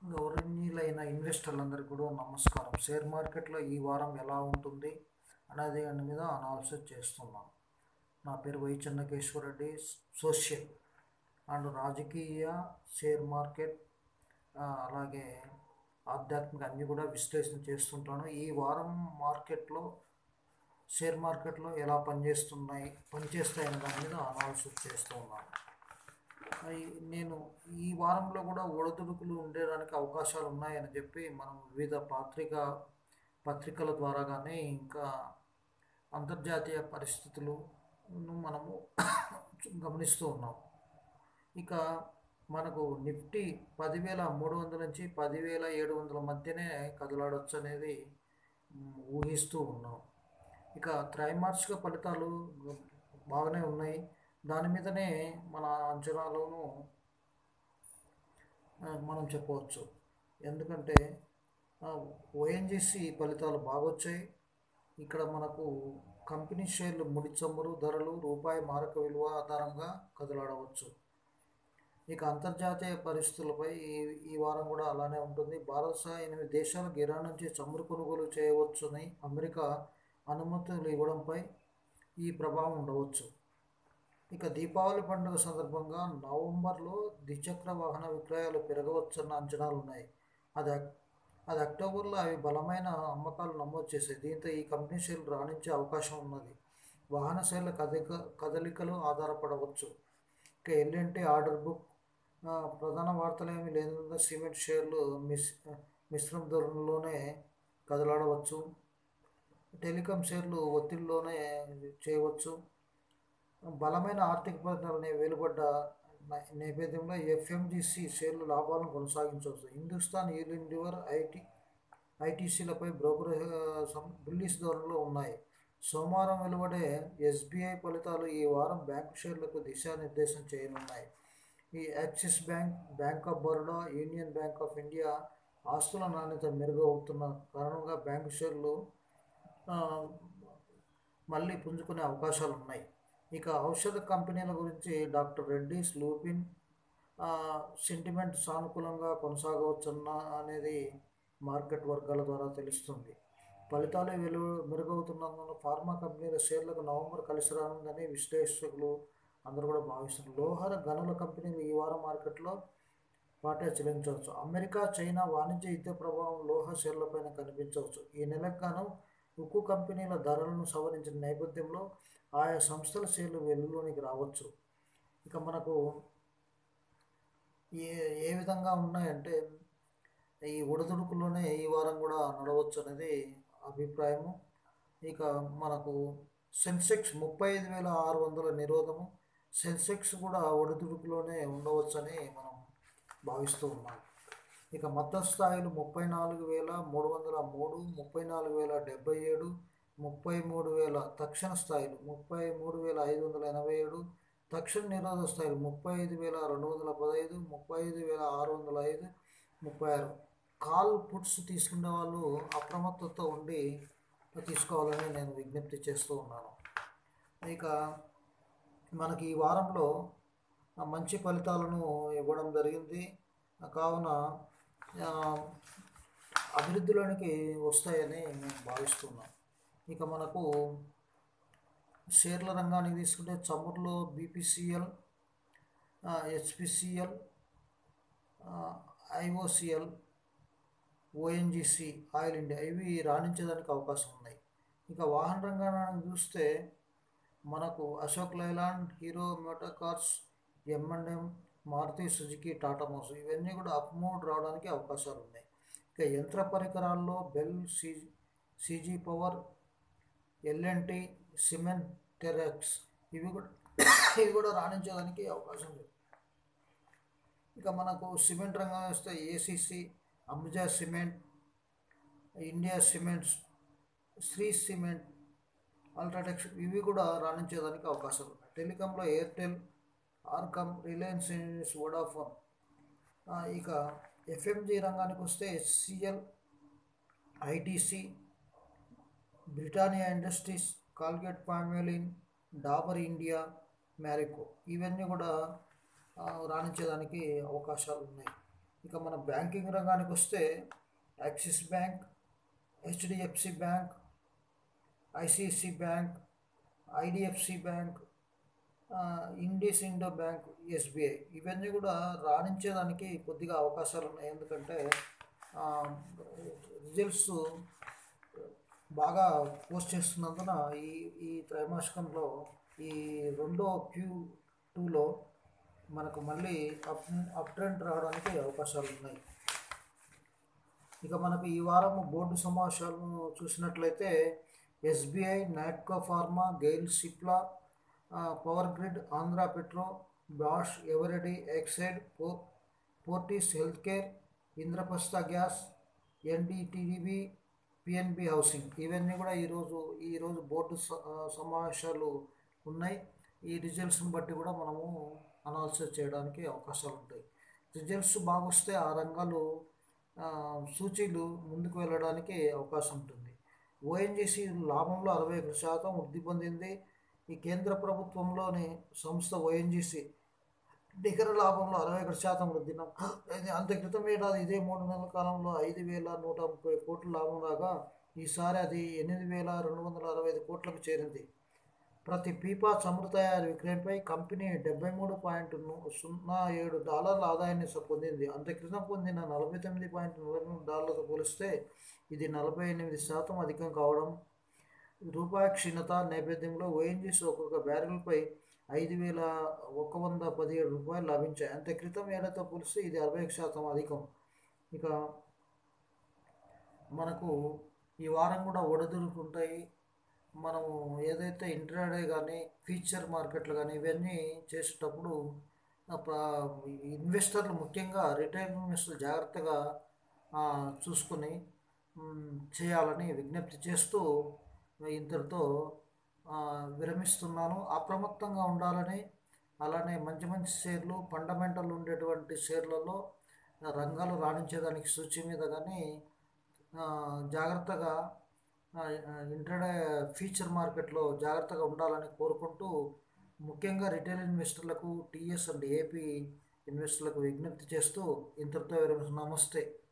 గౌరవనీయులైన ఇన్వెస్టర్లందరికీ కూడా నమస్కారం షేర్ మార్కెట్లో ఈ వారం ఎలా ఉంటుంది అనేది దాని మీద అనాలిసిస్ చేస్తున్నాం నా పేరు Y Chennakeshwara Reddy social and రాజకీయ షేర్ మార్కెట్ ఆ, అలాగే ఆధ్యాత్మిక అన్నీ కూడా విశ్లేషణ చేస్తుంటాను ఈ వారం మార్కెట్లో షేర్ మార్కెట్లో ఎలా పనిచేస్తున్నాయి పనిచేస్తాయనే దాని మీద అనాలిసిస్ చేస్తూ ఉన్నాను ఈ- నేను ఈ వారంలో కూడా ఒడిదుడుకులు ఉండేదానికి అవకాశాలు ఉన్నాయని చెప్పి మనం వివిధ పత్రిక పత్రికల ద్వారా కానీ ఇంకా అంతర్జాతీయ పరిస్థితులను మనము గమనిస్తూ ఉన్నాం ఇక మనకు నిఫ్టీ పదివేల మూడు వందల నుంచి పదివేల ఏడు వందల మధ్యనే కదలాడొచ్చు అనేది మ్, ఊహిస్తూ ఉన్నాం ఇక త్రైమాసిక ఫలితాలు బాగానే ఉన్నాయి దాని మీదనే మన అంచనాలను ఆ, మనం చెప్పవచ్చు ఎందుకంటే ఓఎన్జిసి ఫలితాలు బాగా వచ్చాయి ఇక్కడ మనకు కంపెనీ షేర్లు ముడి చమురు ధరలు రూపాయి మారక విలువ ఆధారంగా కదలాడవచ్చు ఇక అంతర్జాతీయ పరిస్థితులపై ఈ ఈ వారం కూడా అలానే ఉంటుంది భారత సహా ఎనిమిది దేశాలకు ఇరాన్ నుంచి చమురు కొనుగోలు చేయవచ్చని అమెరికా అనుమతులు ఇవ్వడంపై ఈ ప్రభావం ఉండవచ్చు ఇక దీపావళి పండుగ సందర్భంగా నవంబర్లో ద్విచక్ర వాహన విక్రయాలు పెరగవచ్చన్న అంచనాలు ఉన్నాయి అది అక్- అది అక్టోబర్లో అవి బలమైన అమ్మకాలు నమోదు చేశాయి దీంతో ఈ కంపెనీ షేర్లు రాణించే అవకాశం ఉన్నది వాహన షేర్ల కదలిక కదలికలు ఆధారపడవచ్చు ఇక ఎల్ఎన్టీ ఆర్డర్ బుక్ ఆ, ప్రధాన వార్తలు ఏమీ లేనందున సిమెంట్ షేర్లు మిస్ మిశ్రమ ధోరణిలోనే కదలాడవచ్చు టెలికాం షేర్లు ఒత్తిడిలోనే చేయవచ్చు బలమైన ఆర్థిక ఫలితాలని వెలువడ్డ న- నేపథ్యంలో ఎఫ్ఎంజిసి షేర్లు లాభాలను కొనసాగించవచ్చు హిందుస్థాన్ యూనిలివర్ ఐటీ ఐటీసీలపై బ్రోకర్ బుల్లిస్ ధోరణిలో ఉన్నాయి సోమవారం వెలువడే ఎస్బీఐ ఫలితాలు ఈ వారం బ్యాంకు షేర్లకు దిశానిర్దేశం చేయనున్నాయి ఈ Axis Bank Bank of Baroda Union Bank of India ఆస్తుల నాణ్యత మెరుగవుతున్న కారణంగా బ్యాంకు షేర్లు ఆ, మళ్ళీ పుంజుకునే అవకాశాలు ఉన్నాయి ఇక ఔషధ కంపెనీల గురించి డాక్టర్ రెడ్డిస్ లూపిన్ ఆ, సెంటిమెంట్ సానుకూలంగా కొనసాగవచ్చన్న అనేది మార్కెట్ వర్గాల ద్వారా తెలుస్తుంది ఫలితాలు వెలు మెరుగవుతున్నందున ఫార్మా కంపెనీల షేర్లకు నవంబర్ కలిసి రానుందని విశ్లేషకులు అందరూ కూడా భావిస్తున్నారు లోహర గనుల కంపెనీలు ఈ వారం మార్కెట్లో వాటా చెల్లించవచ్చు అమెరికా చైనా వాణిజ్య యుద్ధ ప్రభావం లోహ షేర్లపైన కనిపించవచ్చు ఈ నెలకు గాను ఉక్కు కంపెనీల ధరలను సవరించిన నేపథ్యంలో ఆయా సంస్థల షేర్లు వెలుగులోనికి రావచ్చు ఇక మనకు ఏ ఏ విధంగా ఉన్నాయంటే ఈ ఒడిదుడుకుల్లోనే ఈ వారం కూడా నడవచ్చు అనేది అభిప్రాయము ఇక మనకు సెన్సెక్స్ ముప్పై ఐదు వేల ఆరు వందల నిరోధము సెన్సెక్స్ కూడా ఒడిదుడుకులోనే ఉండవచ్చని మనం భావిస్తూ ఉన్నాం ఇక మద్దతు స్థాయిలు ముప్పై నాలుగు వేల మూడు వందల మూడు ముప్పై నాలుగు వేల డెబ్బై ఏడు ముప్పై మూడు వేల తక్షణ స్థాయిలు ముప్పై మూడు వేల ఐదు వందల ఎనభై ఏడు తక్షణ నిరోధ స్థాయిలు ముప్పై ఐదు వేల రెండు వందల పదహైదు ముప్పై ఐదు వేల ఆరు వందల ఐదు ముప్పై ఆరు కాల్ పుట్స్ తీసుకునే వాళ్ళు అప్రమత్తతో ఉండి తీసుకోవాలని నేను విజ్ఞప్తి చేస్తూ ఉన్నాను ఇక మనకి ఈ వారంలో ఆ, మంచి ఫలితాలను ఇవ్వడం జరిగింది కావున ఆ, అభివృద్ధిలోనికి వస్తాయని నేను భావిస్తున్నాను ఇక మనకు షేర్ల రంగానికి తీసుకుంటే చమురులో BPCL HPCL IOCL ONGC oil India ఇవి రాణించేదానికి అవకాశం ఉన్నాయి ఇక వాహన రంగాన్ని చూస్తే మనకు Ashok Leyland Hero motor cars M and M Maruti Suzuki Tata motors ఇవన్నీ కూడా అప్ మూడ్ రావడానికి అవకాశాలు ఉన్నాయి ఇక యంత్ర పరికరాల్లో BEL C CG power L and T cement Terex ఇవి కూడా ఇవి కూడా రాణించడానికి అవకాశం ఉంది ఇక మనకు సిమెంట్ రంగం వస్తే ACC Ambuja cement India cements Shree cement ultratechs ఇవి కూడా రాణించేదానికి అవకాశాలు ఉన్నాయి టెలికాంలో Airtel RCom Reliance Industries Vodafone ఆ, ఇక ఎఫ్ఎంజీ రంగానికి వస్తే HCL ITC Britannia Industries Colgate Palmolive Dabur India Marico ఇవన్నీ కూడా ఆ, రాణించేదానికి అవకాశాలు ఉన్నాయి ఇక మన బ్యాంకింగ్ రంగానికి వస్తే Axis Bank HDFC Bank ICIC Bank IDFC Bank IndusInd Bank SBI ఇవన్నీ కూడా రాణించేదానికి కొద్దిగా అవకాశాలు ఉన్నాయి ఎందుకంటే రిజల్ట్స్ బాగా పోస్ట్ చేస్తున్నందున ఈ ఈ త్రైమాసికంలో ఈ రెండో క్యూ టూలో మనకు మళ్ళీ అప్ అప్ ట్రెండ్ రావడానికి అవకాశాలు ఉన్నాయి ఇక మనకు ఈ వారం బోర్డు సమావేశాలను చూసినట్లయితే SBI Natco pharma GAIL Cipla power grid Andhra petro Bosch Eveready Exide పో Fortis health care Indraprastha gas NDTV PNB housing ఇవన్నీ కూడా ఈరోజు ఈరోజు బోర్డు సమావేశాలు ఉన్నాయి ఈ రిజల్ట్స్ని బట్టి కూడా మనము అనాలిసిస్ చేయడానికి అవకాశాలు ఉంటాయి రిజల్ట్స్ బాగొస్తే ఆ రంగాలు సూచీలు ముందుకు వెళ్ళడానికి అవకాశం ఉంటుంది ఓఎన్జీసీ లాభంలో అరవై ఒకటి శాతం వృద్ధి పొందింది ఈ కేంద్ర ప్రభుత్వంలోని సంస్థ ఓఎన్జీసీ నికర లాభంలో అరవై ఒకటి శాతం వృద్ధి అంత క్రితం ఏడాది ఇదే మూడు నెలల కాలంలో ఐదు వేల నూట ముప్పై కోట్ల లాభం రాగా ఈసారి అది ఎనిమిది వేల రెండు వందల అరవై ఐదు కోట్లకు చేరింది ప్రతి పీపా చమురు తయారీ విక్రయంపై కంపెనీ డెబ్బై మూడు పాయింట్ సున్నా ఏడు డాలర్ల ఆదాయాన్ని పొందింది అంత క్రితం పొందిన నలభై తొమ్మిది పాయింట్ నలభై మూడు డాలర్లతో పోలిస్తే ఇది నలభై ఎనిమిది శాతం అధికం కావడం రూపాయి క్షీణత నేపథ్యంలో ఓఎన్జీసీ ఒక్కొక్క బ్యారెల్పై ఐదు వేల ఒక వంద పదిహేడు రూపాయలు లభించాయి అంత క్రితం ఏడాదితో పోలిస్తే ఇది అరవై శాతం అధికం ఇక మనకు ఈ వారం కూడా ఒడిదుడుకుంటాయి మనము ఏదైతే ఇంటర్డే కానీ ఫ్యూచర్ మార్కెట్లు కానీ ఇవన్నీ చేసేటప్పుడు ఇన్వెస్టర్లు ముఖ్యంగా రిటైల్ ఇన్వెస్టర్లు జాగ్రత్తగా చూసుకొని చేయాలని విజ్ఞప్తి చేస్తూ ఇంతటితో విరమిస్తున్నాను అప్రమత్తంగా ఉండాలని అలానే మంచి మంచి షేర్లు ఫండమెంటల్ ఉండేటువంటి షేర్లలో రంగాలు రాణించేదానికి సూచి మీద కానీ జాగ్రత్తగా ఇంటర్డే ఫ్యూచర్ మార్కెట్లో జాగ్రత్తగా ఉండాలని కోరుకుంటూ ముఖ్యంగా రిటైల్ ఇన్వెస్టర్లకు టీఎస్ అండ్ ఏపీ ఇన్వెస్టర్లకు విజ్ఞప్తి చేస్తూ ఇంతటితో విరమిస్తున్నాం నమస్తే